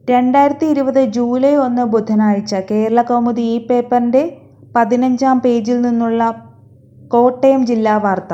രണ്ടായിരത്തി ഇരുപത് ജൂലൈ ഒന്ന് ബുധനാഴ്ച കേരളകൗമുദി ഈ പേപ്പറിൻ്റെ പതിനഞ്ചാം പേജിൽ നിന്നുള്ള കോട്ടയം ജില്ലാ വാർത്ത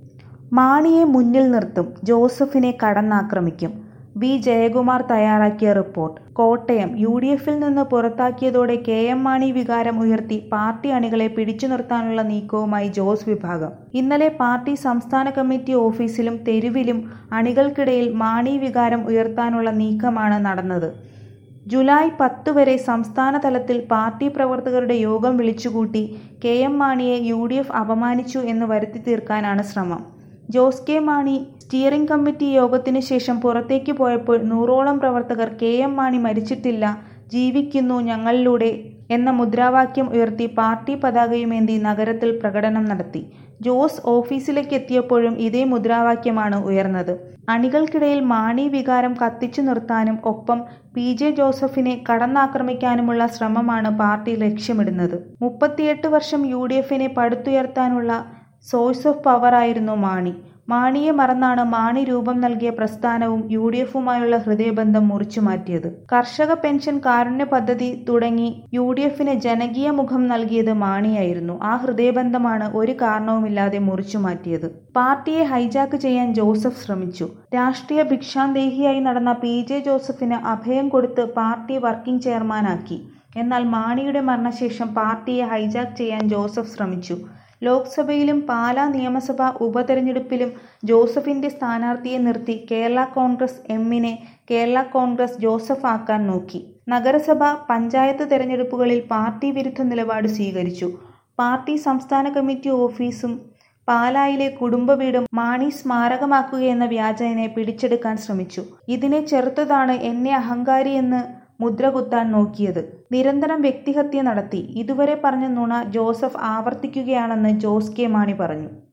മാണിയെ മുന്നിൽ നിർത്തും ജോസഫിനെ കടന്നാക്രമിക്കും വി ജയകുമാർ തയ്യാറാക്കിയ റിപ്പോർട്ട് കോട്ടയം യു ഡി എഫിൽ നിന്ന് പുറത്താക്കിയതോടെ കെ എം മാണി വികാരം ഉയർത്തി പാർട്ടി അണികളെ പിടിച്ചു നിർത്താനുള്ള നീക്കവുമായി ജോസ് വിഭാഗം ഇന്നലെ പാർട്ടി സംസ്ഥാന കമ്മിറ്റി ഓഫീസിലും തെരുവിലും അണികൾക്കിടയിൽ മാണി വികാരം ഉയർത്താനുള്ള നീക്കമാണ് നടന്നത് ജൂലൈ പത്ത് വരെ സംസ്ഥാന തലത്തിൽ പാർട്ടി പ്രവർത്തകരുടെ യോഗം വിളിച്ചുകൂട്ടി കെ എം മാണിയെ യു ഡി എഫ് അപമാനിച്ചു എന്ന് വരുത്തി തീർക്കാനാണ് ശ്രമം Jose K Mani steering committee യോഗത്തിനു ശേഷം പുറത്തേക്ക് പോയപ്പോൾ നൂറോളം പ്രവർത്തകർ കെ എം മാണി മരിച്ചിട്ടില്ല ജീവിക്കുന്നു ഞങ്ങളിലൂടെ എന്ന മുദ്രാവാക്യം ഉയർത്തി പാർട്ടി പതാകയുമേന്തി നഗരത്തിൽ പ്രകടനം നടത്തി ജോസ് ഓഫീസിലേക്ക് എത്തിയപ്പോഴും ഇതേ മുദ്രാവാക്യമാണ് ഉയർന്നത് അണികൾക്കിടയിൽ മാണി വികാരം കത്തിച്ചു നിർത്താനും ഒപ്പം പി ജെ ജോസഫിനെ കടന്നാക്രമിക്കാനുമുള്ള ശ്രമമാണ് പാർട്ടി ലക്ഷ്യമിടുന്നത് മുപ്പത്തിയെട്ട് വർഷം യു ഡി എഫിനെ പടുത്തുയർത്താനുള്ള സോഴ്സ് ഓഫ് പവറായിരുന്നു മാണി മാണിയെ മറന്നാണ് മാണി രൂപം നൽകിയ പ്രസ്ഥാനവും യു ഡി എഫുമായുള്ള ഹൃദയബന്ധം മുറിച്ചു മാറ്റിയത് കർഷക പെൻഷൻ കാരുണ്യ പദ്ധതി തുടങ്ങി യു ഡി എഫിന് ജനകീയ മുഖം നൽകിയത് മാണിയായിരുന്നു ആ ഹൃദയബന്ധമാണ് ഒരു കാരണവുമില്ലാതെ മുറിച്ചു മാറ്റിയത് പാർട്ടിയെ ഹൈജാക്ക് ചെയ്യാൻ ജോസഫ് ശ്രമിച്ചു രാഷ്ട്രീയ ഭിക്ഷാന്തേഹിയായി നടന്ന പി ജെ ജോസഫിന് അഭയം കൊടുത്ത് പാർട്ടി വർക്കിംഗ് ചെയർമാനാക്കി എന്നാൽ മാണിയുടെ മരണശേഷം പാർട്ടിയെ ഹൈജാക്ക് ചെയ്യാൻ ജോസഫ് ശ്രമിച്ചു ലോക്സഭയിലും പാലാ നിയമസഭാ ഉപതെരഞ്ഞെടുപ്പിലും ജോസഫിന്റെ സ്ഥാനാർത്ഥിയെ നിർത്തി കേരള കോൺഗ്രസ് എമ്മിനെ കേരള കോൺഗ്രസ് ജോസഫ് ആക്കാൻ നോക്കി നഗരസഭ പഞ്ചായത്ത് തെരഞ്ഞെടുപ്പുകളിൽ പാർട്ടി വിരുദ്ധ നിലപാട് സ്വീകരിച്ചു പാർട്ടി സംസ്ഥാന കമ്മിറ്റി ഓഫീസും പാലായിലെ കുടുംബ വീടും മാണി സ്മാരകമാക്കുകയെന്ന വ്യാജനെ പിടിച്ചെടുക്കാൻ ശ്രമിച്ചു ഇതിനെ ചെറുത്തതാണ് എന്നെ അഹങ്കാരിയെന്ന് മുദ്രകുത്താൻ നോക്കിയത് നിരന്തരം വ്യക്തിഹത്യ നടത്തി ഇതുവരെ പറഞ്ഞ നുണ ജോസഫ് ആവർത്തിക്കുകയാണെന്ന് ജോസ് കെ മാണി പറഞ്ഞു